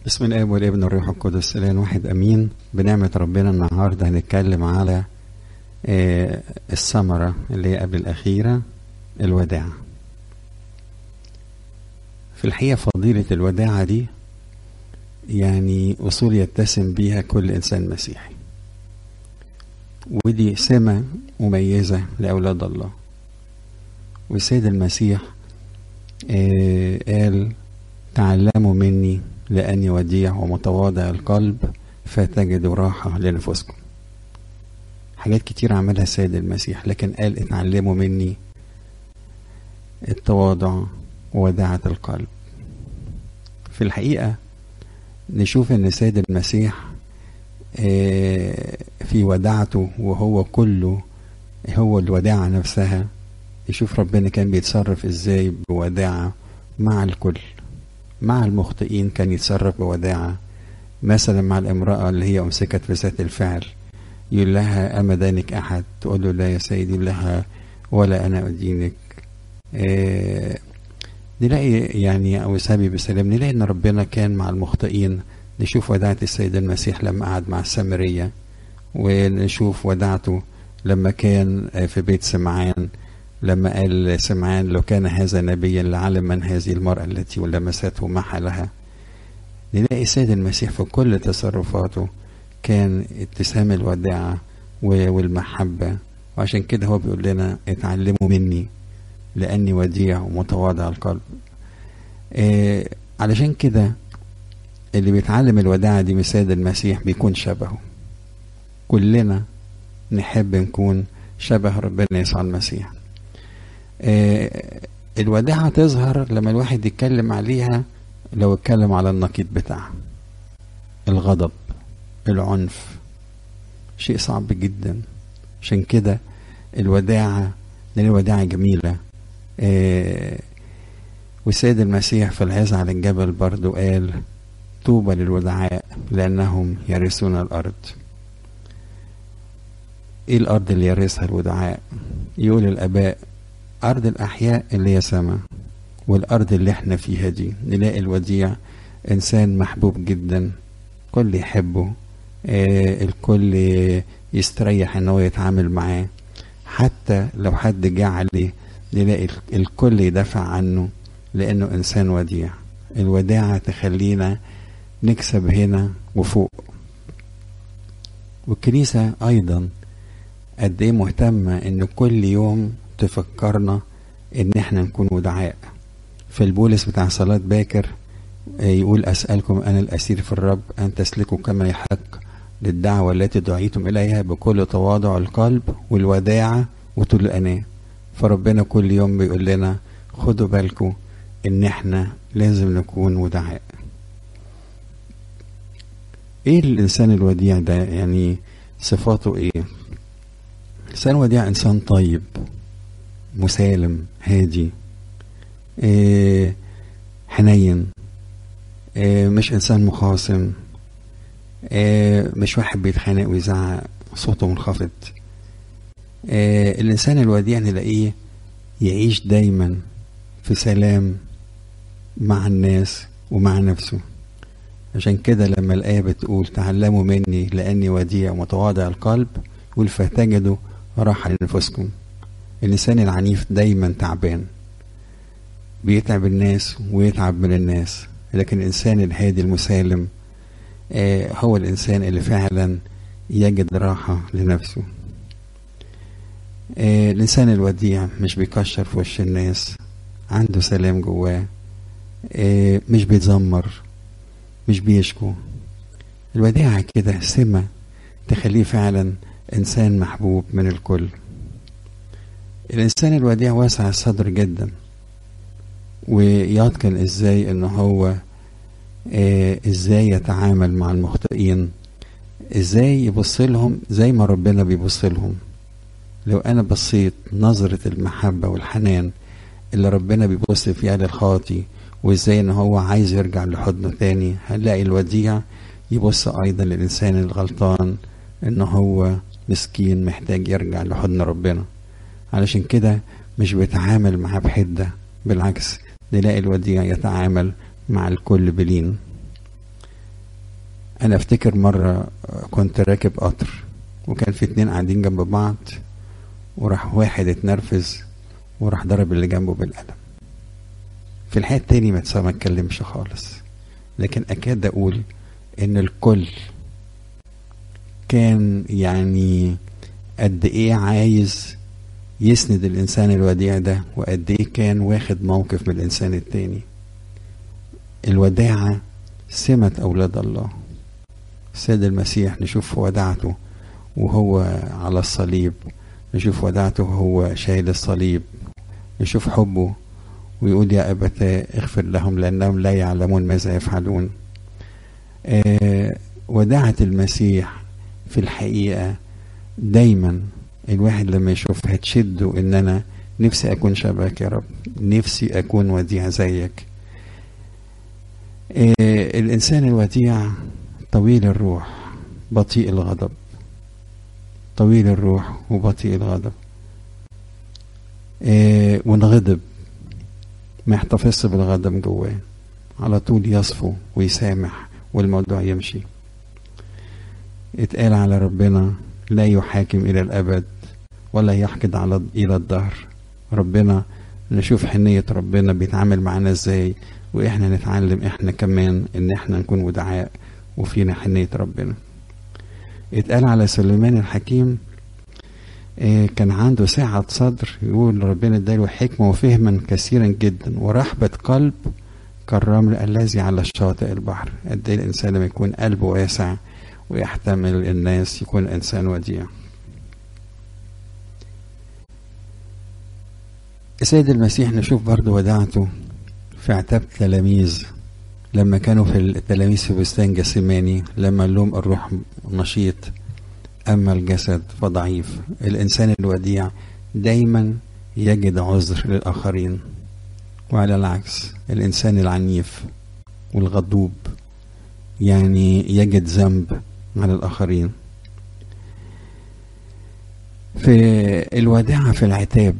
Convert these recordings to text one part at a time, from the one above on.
بسم الاب والابن والروح القدس الان واحد امين بنعمه ربنا النهارده هنتكلم على آه، الثمره اللي هي قبل الاخيره الوداع في الحقيقه فضيله الوداعه دي يعني اصول يتسم بيها كل انسان مسيحي ودي سمه مميزه لاولاد الله والسيد المسيح آه، قال تعلموا مني لأني وديع ومتواضع القلب فتجدوا راحة لنفوسكم حاجات كتير عملها السيد المسيح لكن قال اتعلموا مني التواضع ووداعة القلب في الحقيقة نشوف ان السيد المسيح آه، في وداعته وهو كله هو الوداعة نفسها يشوف ربنا كان بيتصرف ازاي بوداعة مع الكل مع المخطئين كان يتصرف بوداعة مثلا مع الامرأة اللي هي أمسكت في ذات الفعل يقول لها أما دانك أحد تقول له لا يا سيدي يقول لها ولا أنا أدينك آه نلاقي يعني أو سامي بسلام نلاقي إن ربنا كان مع المخطئين نشوف وداعة السيد المسيح لما قعد مع السامرية ونشوف وداعته لما كان في بيت سمعان لما قال سمعان لو كان هذا نبيا لعلم من هذه المرأة التي لمسته محلها نلاقي السيد المسيح في كل تصرفاته كان اتسام الوداعة والمحبة وعشان كده هو بيقول لنا اتعلموا مني لأني وديع ومتواضع القلب إيه علشان كده اللي بيتعلم الوداعة دي من السيد المسيح بيكون شبهه كلنا نحب نكون شبه ربنا يسوع المسيح آه، الوداعة تظهر لما الواحد يتكلم عليها لو اتكلم على النقيض بتاعها الغضب العنف شيء صعب جدا عشان كده الوداعة لأن الوداعة جميلة آه، والسيد المسيح في العظة على الجبل برضو قال طوبى للودعاء لأنهم يرثون الأرض ايه الأرض اللي يرثها الودعاء يقول الآباء أرض الأحياء اللي هي سما والأرض اللي احنا فيها دي نلاقي الوديع إنسان محبوب جدا كل يحبه آه الكل يستريح إن هو يتعامل معاه حتى لو حد جه عليه نلاقي الكل يدافع عنه لأنه إنسان وديع الوداعة تخلينا نكسب هنا وفوق والكنيسة أيضا قد إيه مهتمة إن كل يوم تفكرنا ان احنا نكون ودعاء في البولس بتاع صلاة باكر يقول أسألكم أنا الأسير في الرب أن تسلكوا كما يحق للدعوة التي دعيتم إليها بكل تواضع القلب والوداعة وطول الأناة فربنا كل يوم بيقول لنا خدوا بالكم إن إحنا لازم نكون ودعاء إيه الإنسان الوديع ده يعني صفاته إيه إنسان وديع إنسان طيب مسالم هادي إيه حنين إيه مش انسان مخاصم إيه مش واحد بيتخانق ويزعق صوته منخفض إيه الانسان الوديع نلاقيه يعيش دايما في سلام مع الناس ومع نفسه عشان كده لما الآية بتقول تعلموا مني لأني وديع ومتواضع القلب يقول فتجدوا راحة لنفسكم الإنسان العنيف دايما تعبان بيتعب الناس ويتعب من الناس لكن الإنسان الهادي المسالم آه هو الإنسان اللي فعلا يجد راحة لنفسه آه الإنسان الوديع مش بيكشر في وش الناس عنده سلام جواه آه مش بيتذمر مش بيشكو الوديعة كده سمة تخليه فعلا إنسان محبوب من الكل الإنسان الوديع واسع الصدر جدا ويتقن إزاي إن هو آه إزاي يتعامل مع المخطئين إزاي يبص لهم زي ما ربنا بيبص لهم لو أنا بصيت نظرة المحبة والحنان اللي ربنا بيبص فيها للخاطي وإزاي إن هو عايز يرجع لحضنه تاني هنلاقي الوديع يبص أيضا للإنسان الغلطان إن هو مسكين محتاج يرجع لحضن ربنا علشان كده مش بيتعامل معاه بحدة بالعكس نلاقي الوديع يتعامل مع الكل بلين انا افتكر مرة كنت راكب قطر وكان في اتنين قاعدين جنب بعض وراح واحد اتنرفز وراح ضرب اللي جنبه بالقلم في الحقيقة التاني ما ما اتكلمش خالص لكن اكاد اقول ان الكل كان يعني قد ايه عايز يسند الانسان الوديع ده وقد ايه كان واخد موقف من الانسان التاني الوداعة سمة اولاد الله السيد المسيح نشوف وداعته وهو على الصليب نشوف وداعته وهو شايل الصليب نشوف حبه ويقول يا أبتاه اغفر لهم لأنهم لا يعلمون ماذا يفعلون آه وداعة المسيح في الحقيقة دايما الواحد لما يشوفها تشده ان انا نفسي اكون شبهك يا رب نفسي اكون وديع زيك آه الانسان الوديع طويل الروح بطيء الغضب طويل الروح وبطيء الغضب آه ونغضب ما يحتفظش بالغضب جواه على طول يصفو ويسامح والموضوع يمشي اتقال على ربنا لا يحاكم إلى الأبد ولا يحقد على إلى الدهر ربنا نشوف حنية ربنا بيتعامل معانا ازاي واحنا نتعلم احنا كمان ان احنا نكون ودعاء وفينا حنية ربنا اتقال على سليمان الحكيم إيه كان عنده سعة صدر يقول ربنا اداله حكمة وفهما كثيرا جدا ورحبة قلب كالرمل الذي على الشاطئ البحر قد ايه الانسان لما يكون قلبه واسع ويحتمل الناس يكون انسان وديع السيد المسيح نشوف برضو وداعته في عتاب تلاميذ لما كانوا في التلاميذ في بستان جسيماني لما قال لهم الروح نشيط أما الجسد فضعيف الإنسان الوديع دايما يجد عذر للآخرين وعلى العكس الإنسان العنيف والغضوب يعني يجد ذنب على الآخرين في الوداعة في العتاب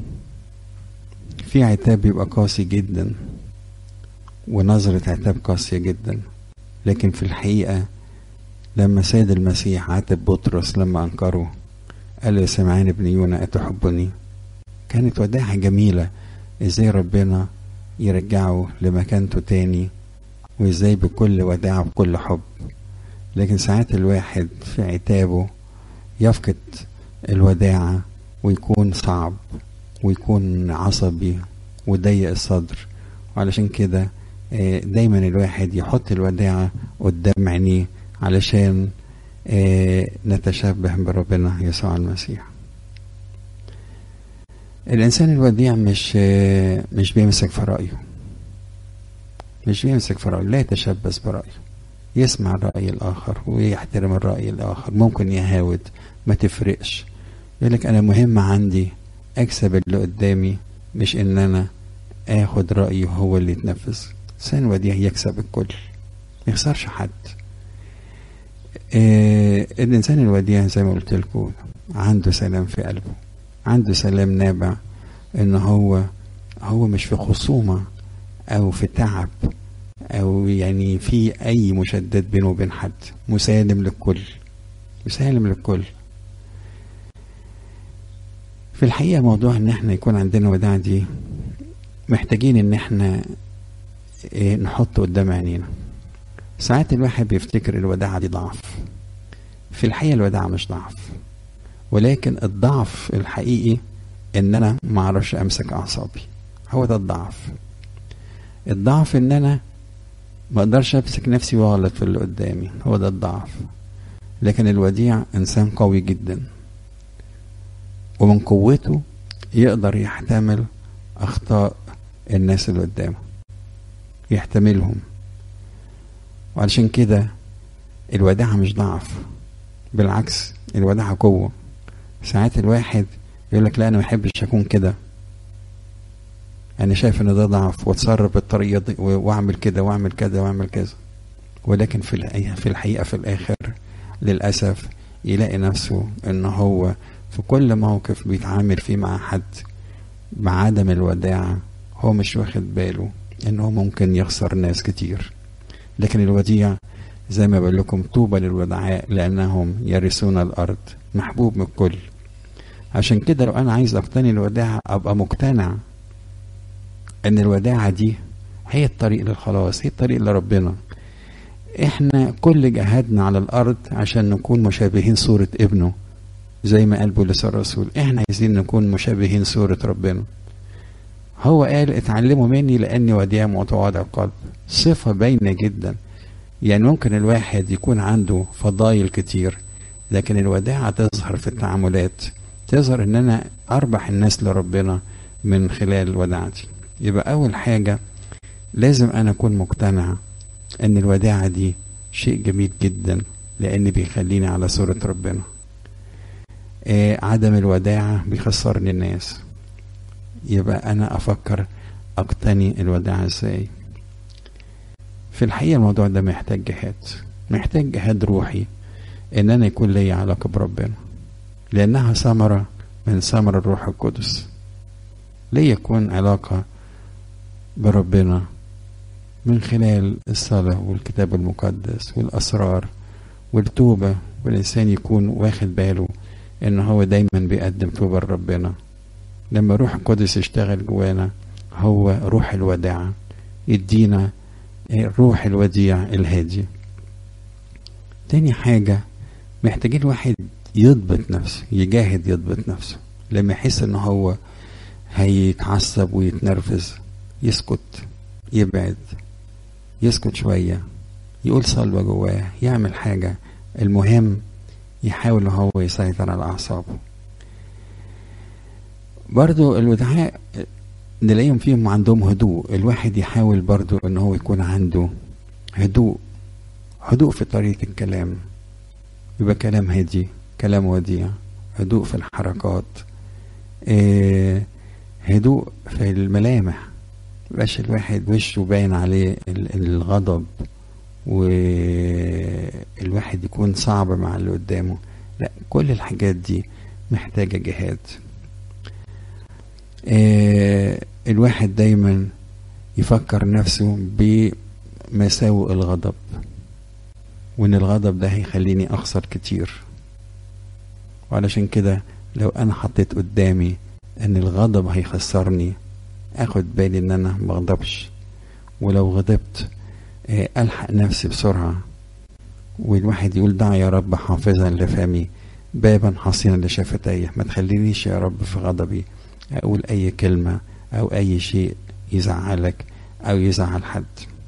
في عتاب بيبقى قاسي جدا ونظرة عتاب قاسية جدا لكن في الحقيقة لما سيد المسيح عاتب بطرس لما أنكره قال له سمعان ابن يونا أتحبني كانت وداعة جميلة ازاي ربنا يرجعه لمكانته تاني وازاي بكل وداعة وبكل حب لكن ساعات الواحد في عتابه يفقد الوداعة ويكون صعب ويكون عصبي وضيق الصدر وعلشان كده دايما الواحد يحط الوداعة قدام عينيه علشان نتشبه بربنا يسوع المسيح الإنسان الوديع مش مش بيمسك في رأيه مش بيمسك في رأيه لا يتشبث برأيه يسمع الرأي الآخر ويحترم الرأي الآخر ممكن يهاود ما تفرقش يقول لك أنا مهم عندي أكسب اللي قدامي مش إن أنا آخد رأيه هو اللي يتنفذ إنسان وديع يكسب الكل ما يخسرش حد آه الإنسان الوديع زي ما قلت لكم عنده سلام في قلبه عنده سلام نابع إن هو هو مش في خصومة أو في تعب أو يعني في أي مشدد بينه وبين حد مسالم للكل مسالم للكل في الحقيقة موضوع إن إحنا يكون عندنا وداع دي محتاجين إن إحنا إيه نحط قدام عينينا ساعات الواحد بيفتكر الوداعة دي ضعف في الحقيقة الوداعة مش ضعف ولكن الضعف الحقيقي ان انا ما اعرفش امسك اعصابي هو ده الضعف الضعف ان انا ما اقدرش امسك نفسي واغلط في اللي قدامي هو ده الضعف لكن الوديع انسان قوي جدا ومن قوته يقدر يحتمل اخطاء الناس اللي قدامه يحتملهم وعلشان كده الوداعة مش ضعف بالعكس الوداعة قوة ساعات الواحد يقول لك لا انا ما بحبش اكون كده انا شايف ان ده ضعف واتصرف بالطريقه دي واعمل كده واعمل كذا واعمل كذا ولكن في الحقيقه في الحقيقه في الاخر للاسف يلاقي نفسه ان هو في كل موقف بيتعامل فيه مع حد بعدم الوداعه هو مش واخد باله ان هو ممكن يخسر ناس كتير لكن الوديع زي ما بقول لكم طوبى للودعاء لأنهم يرثون الأرض محبوب من الكل عشان كده لو أنا عايز أقتني الوداعة أبقى مقتنع إن الوداعة دي هي الطريق للخلاص هي الطريق لربنا احنا كل جهادنا على الارض عشان نكون مشابهين صورة ابنه زي ما قال بولس الرسول احنا عايزين نكون مشابهين صورة ربنا هو قال اتعلموا مني لاني وديع متواضع القلب صفة باينة جدا يعني ممكن الواحد يكون عنده فضايل كتير لكن الوداعة تظهر في التعاملات تظهر ان انا اربح الناس لربنا من خلال وداعتي يبقى اول حاجة لازم انا اكون مقتنع ان الوداعة دي شيء جميل جدا لان بيخليني على صورة ربنا آه عدم الوداعة بيخسرني الناس يبقى انا افكر اقتني الوداعة ازاي في الحقيقة الموضوع ده محتاج جهاد محتاج جهاد روحي ان انا يكون لي علاقة بربنا لانها ثمرة من ثمر الروح القدس ليه يكون علاقة بربنا من خلال الصلاة والكتاب المقدس والأسرار والتوبة والإنسان يكون واخد باله إن هو دايما بيقدم توبة لربنا لما روح القدس يشتغل جوانا هو روح الوداعة يدينا روح الوديع الهادي تاني حاجة محتاجين واحد يضبط نفسه يجاهد يضبط نفسه لما يحس ان هو هيتعصب ويتنرفز يسكت يبعد يسكت شوية يقول صلوة جواه يعمل حاجة المهم يحاول هو يسيطر على أعصابه برضو الودعاء نلاقيهم فيهم عندهم هدوء الواحد يحاول برضو ان هو يكون عنده هدوء هدوء في طريقة الكلام يبقى كلام هادي كلام وديع هدوء في الحركات اه هدوء في الملامح مبقاش الواحد وشه باين عليه الغضب والواحد يكون صعب مع اللي قدامه لا كل الحاجات دي محتاجة جهاد آه الواحد دايما يفكر نفسه بمساوئ الغضب وان الغضب ده هيخليني اخسر كتير وعلشان كده لو انا حطيت قدامي ان الغضب هيخسرني اخد بالي ان انا مغضبش ولو غضبت آه الحق نفسي بسرعة والواحد يقول دع يا رب حافظا لفمي بابا حصينا لشفتي ما تخلينيش يا رب في غضبي اقول اي كلمة او اي شيء يزعلك او يزعل حد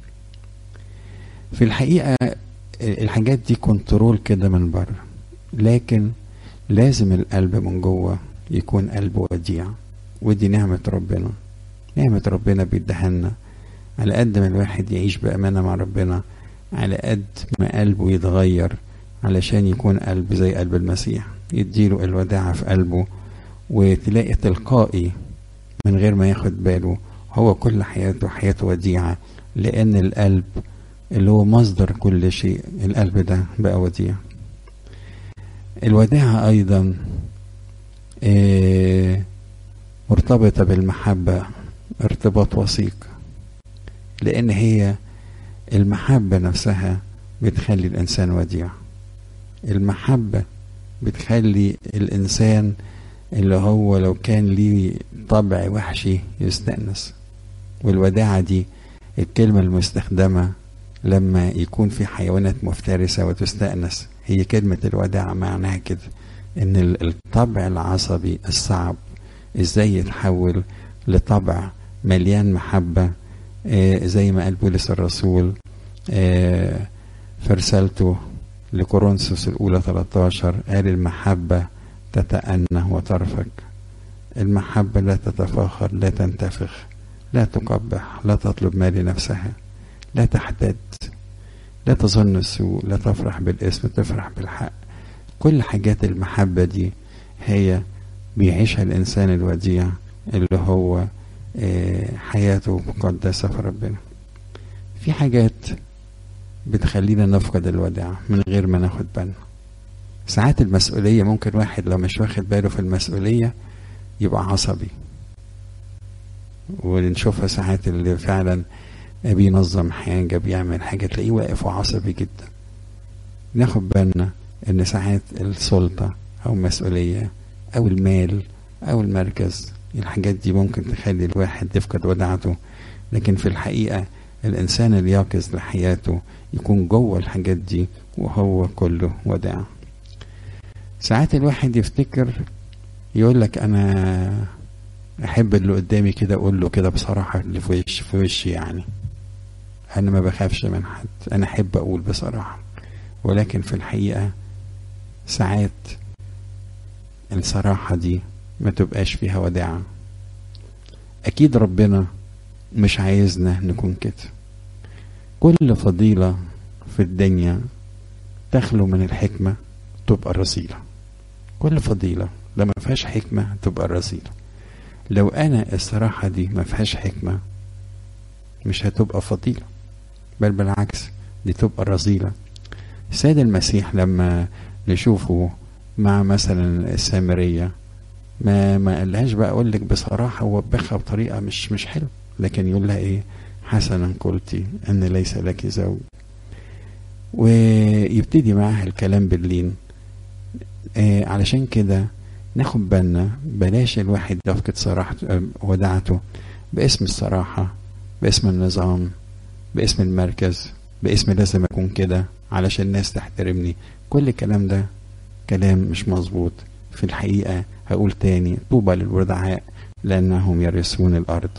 في الحقيقة الحاجات دي كنترول كده من بره لكن لازم القلب من جوه يكون قلب وديع ودي نعمة ربنا نعمة ربنا بيدهنا على قد ما الواحد يعيش بأمانة مع ربنا على قد ما قلبه يتغير علشان يكون قلب زي قلب المسيح يديله الوداعة في قلبه وتلاقي تلقائي من غير ما ياخد باله هو كل حياته حياة وديعة لأن القلب اللي هو مصدر كل شيء القلب ده بقى وديع الوداعة أيضا إيه مرتبطة بالمحبة ارتباط وثيق لأن هي المحبة نفسها بتخلي الإنسان وديع المحبة بتخلي الإنسان اللي هو لو كان ليه طبع وحشي يستأنس والوداعة دي الكلمة المستخدمة لما يكون في حيوانات مفترسة وتستأنس هي كلمة الوداعة معناها كده إن الطبع العصبي الصعب إزاي يتحول لطبع مليان محبة آه زي ما قال بولس الرسول آه في رسالته لكورنثوس الأولى 13 قال المحبة تتأنى وترفق المحبة لا تتفاخر لا تنتفخ لا تقبح لا تطلب ما لنفسها لا تحتد لا تظن السوء لا تفرح بالاسم تفرح بالحق كل حاجات المحبة دي هي بيعيشها الإنسان الوديع اللي هو حياته مقدسة في ربنا في حاجات بتخلينا نفقد الوداع من غير ما ناخد بالنا ساعات المسؤولية ممكن واحد لو مش واخد باله في المسؤولية يبقى عصبي ونشوفها ساعات اللي فعلا بينظم حاجة بيعمل حاجة تلاقيه واقف وعصبي جدا ناخد بالنا ان ساعات السلطة او مسؤولية او المال او المركز الحاجات دي ممكن تخلي الواحد يفقد وداعته لكن في الحقيقة الانسان اليقظ لحياته يكون جوه الحاجات دي وهو كله وداع ساعات الواحد يفتكر يقول لك انا احب اللي قدامي كده اقول له كده بصراحه اللي في وش في وشي يعني انا ما بخافش من حد انا احب اقول بصراحه ولكن في الحقيقه ساعات الصراحه دي ما تبقاش فيها وداعه اكيد ربنا مش عايزنا نكون كده كل فضيله في الدنيا تخلو من الحكمه تبقى رذيله كل فضيله لما فيهاش حكمه تبقى رذيله لو انا الصراحه دي ما فيهاش حكمه مش هتبقى فضيله بل بالعكس دي تبقى رذيله السيد المسيح لما نشوفه مع مثلا السامريه ما ما قالهاش بقى اقول لك بصراحه ووبخها بطريقه مش مش حلوه لكن يقول لها ايه حسنا قلتي ان ليس لك زوج ويبتدي معاها الكلام باللين آه علشان كده ناخد بالنا بلاش الواحد يفقد صراحته ودعته باسم الصراحة باسم النظام باسم المركز باسم لازم أكون كده علشان الناس تحترمني كل الكلام ده كلام مش مظبوط في الحقيقة هقول تاني طوبى للودعاء لأنهم يرثون الأرض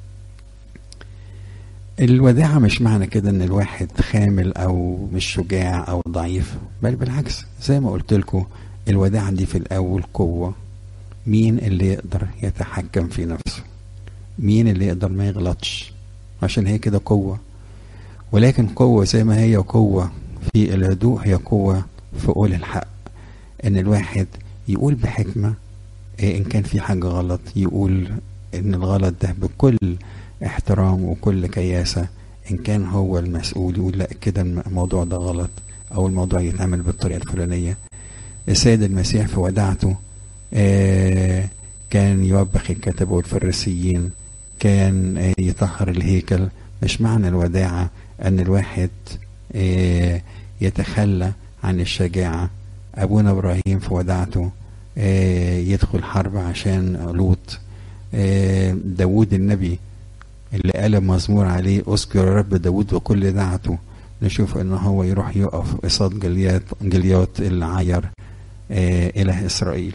الوداعة مش معنى كده ان الواحد خامل او مش شجاع او ضعيف بل بالعكس زي ما قلت لكم الوداعة دي في الاول قوة مين اللي يقدر يتحكم في نفسه مين اللي يقدر ما يغلطش عشان هي كده قوة ولكن قوة زي ما هي قوة في الهدوء هي قوة في قول الحق ان الواحد يقول بحكمة إن كان في حاجة غلط يقول ان الغلط ده بكل احترام وكل كياسة إن كان هو المسؤول يقول لا كده الموضوع ده غلط أو الموضوع يتعمل بالطريقة الفلانية السيد المسيح في وداعته آه كان يوبخ الكتبة والفريسيين كان آه يطهر الهيكل مش معنى الوداعة أن الواحد آه يتخلى عن الشجاعة أبونا إبراهيم في وداعته يدخل حرب عشان لوط داود النبي اللي قال مزمور عليه اذكر يا رب داود وكل دعته نشوف ان هو يروح يقف قصاد جليات جليات اللي عاير آه اله اسرائيل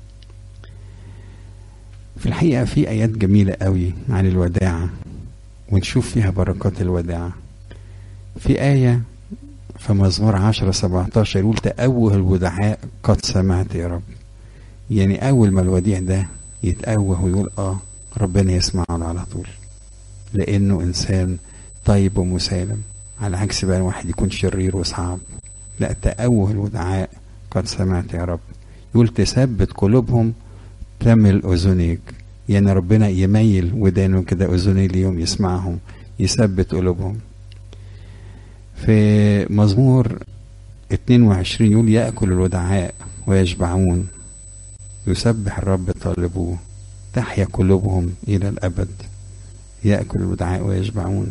في الحقيقه في ايات جميله قوي عن الوداعه ونشوف فيها بركات الوداعه في ايه في مزمور 10 17 يقول تأوه الودعاء قد سمعت يا رب يعني اول ما الوديع ده يتأوه ويقول اه ربنا يسمعه على طول لانه انسان طيب ومسالم على عكس بقى الواحد يكون شرير وصعب لا تأوه الودعاء قد سمعت يا رب يقول تثبت قلوبهم تمل اذنيك يعني ربنا يميل ودانه كده اذنيه ليهم يسمعهم يثبت قلوبهم في مزمور 22 يقول يأكل الودعاء ويشبعون يسبح الرب طالبوه تحيا قلوبهم إلى الأبد يأكل الودعاء ويشبعون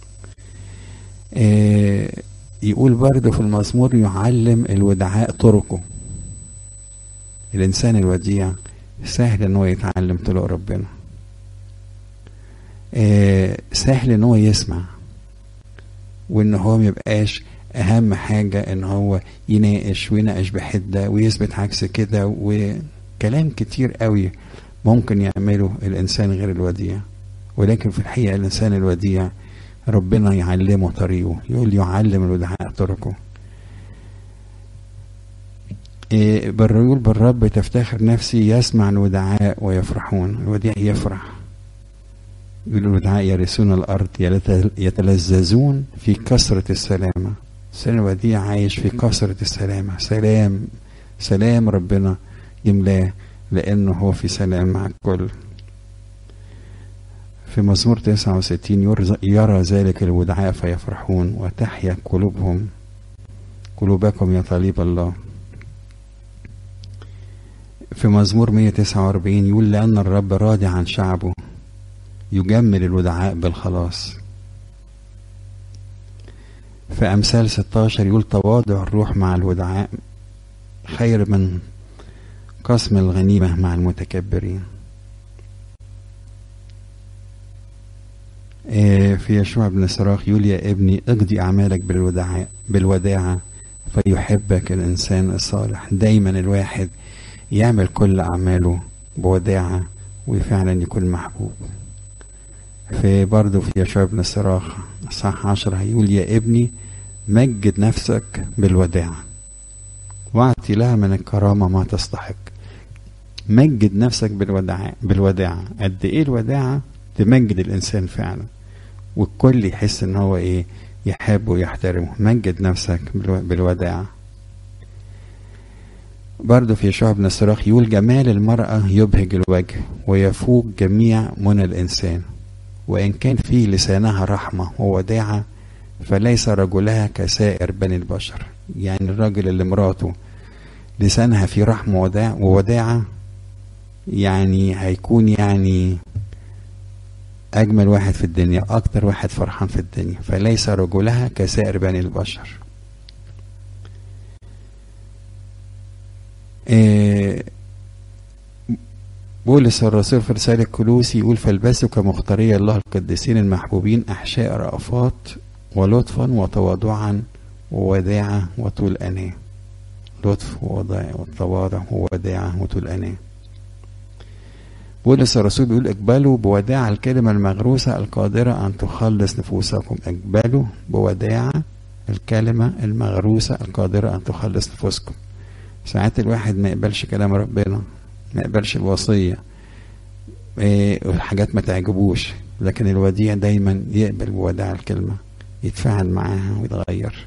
آه يقول برضه في المزمور يعلم الودعاء طرقه الإنسان الوديع سهل إن هو يتعلم طرق ربنا آه سهل إن هو يسمع وإن هو ميبقاش أهم حاجة إن هو يناقش ويناقش بحدة ويثبت عكس كده وكلام كتير قوي ممكن يعمله الإنسان غير الوديع ولكن في الحقيقة الإنسان الوديع ربنا يعلمه طريقه يقول يعلم الودعاء طرقه إيه يقول بالرب تفتخر نفسي يسمع الودعاء ويفرحون الوديع يفرح يقول الودعاء يرثون الأرض يتلذذون في كثرة السلامة الإنسان الوديع عايش في كثرة السلامة سلام سلام ربنا يملاه لأنه هو في سلام مع الكل في مزمور 69 يرى ذلك الودعاء فيفرحون وتحيا قلوبهم قلوبكم يا طالب الله في مزمور 149 يقول لأن الرب راضي عن شعبه يجمل الودعاء بالخلاص في أمثال 16 يقول تواضع الروح مع الودعاء خير من قسم الغنيمة مع المتكبرين في يشوع بن صراخ يقول يا ابني اقضي أعمالك بالوداعة بالوداعة فيحبك الإنسان الصالح دايما الواحد يعمل كل أعماله بوداعة وفعلا يكون محبوب في برضه في يشوع بن صراخ صح عشرة هيقول يا ابني مجد نفسك بالوداعة واعطي لها من الكرامة ما تستحق مجد نفسك بالوداعة بالوداعة قد ايه الوداعة تمجد الانسان فعلا والكل يحس ان هو ايه يحب ويحترمه مجد نفسك بالوداعة برضه في يشوع بن الصراخ يقول جمال المرأة يبهج الوجه ويفوق جميع منى الإنسان وإن كان في لسانها رحمة ووداعة فليس رجلها كسائر بني البشر يعني الراجل اللي مراته لسانها في رحمة وداع ووداعة يعني هيكون يعني أجمل واحد في الدنيا أكتر واحد فرحان في الدنيا فليس رجلها كسائر بني البشر إيه بولس الرسول في رسالة كلوسي يقول فالبسوا كمختاري الله القديسين المحبوبين أحشاء رأفات ولطفا وتواضعا ووداعة وطول أناة لطف وتواضع ووداعة وطول أناة بولس الرسول بيقول اقبلوا بوداعة الكلمة المغروسة القادرة أن تخلص نفوسكم اقبلوا بوداعة الكلمة المغروسة القادرة أن تخلص نفوسكم ساعات الواحد ما يقبلش كلام ربنا ما يقبلش الوصية إيه والحاجات ما تعجبوش لكن الوديع دايما يقبل بوداع الكلمة يتفاعل معاها ويتغير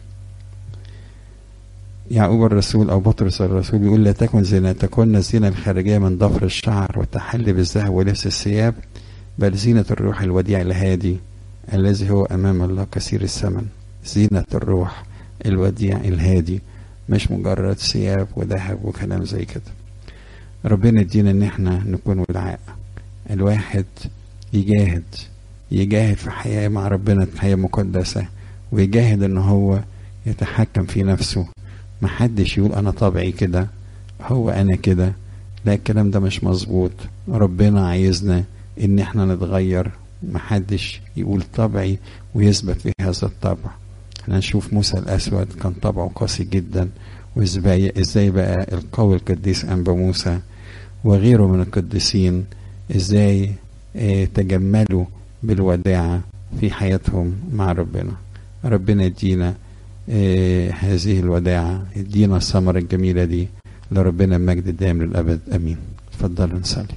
يعقوب الرسول أو بطرس الرسول يقول لا تكن زينتكن الزينة الخارجية من ضفر الشعر والتحلي بالذهب ولبس الثياب بل زينة الروح الوديع الهادي الذي هو أمام الله كثير الثمن زينة الروح الوديع الهادي مش مجرد ثياب وذهب وكلام زي كده ربنا يدينا ان احنا نكون ودعاء الواحد يجاهد يجاهد في حياة مع ربنا حياة مقدسة ويجاهد ان هو يتحكم في نفسه محدش يقول انا طبعي كده هو انا كده لا الكلام ده مش مظبوط ربنا عايزنا ان احنا نتغير محدش يقول طبعي ويثبت في هذا الطبع احنا نشوف موسى الاسود كان طبعه قاسي جدا وازاي ازاي بقى القوي القديس انبا موسى وغيره من القديسين ازاي اه تجملوا بالوداعة في حياتهم مع ربنا ربنا يدينا اه هذه الوداعة يدينا الثمرة الجميلة دي لربنا المجد الدائم للأبد أمين تفضلوا نصلي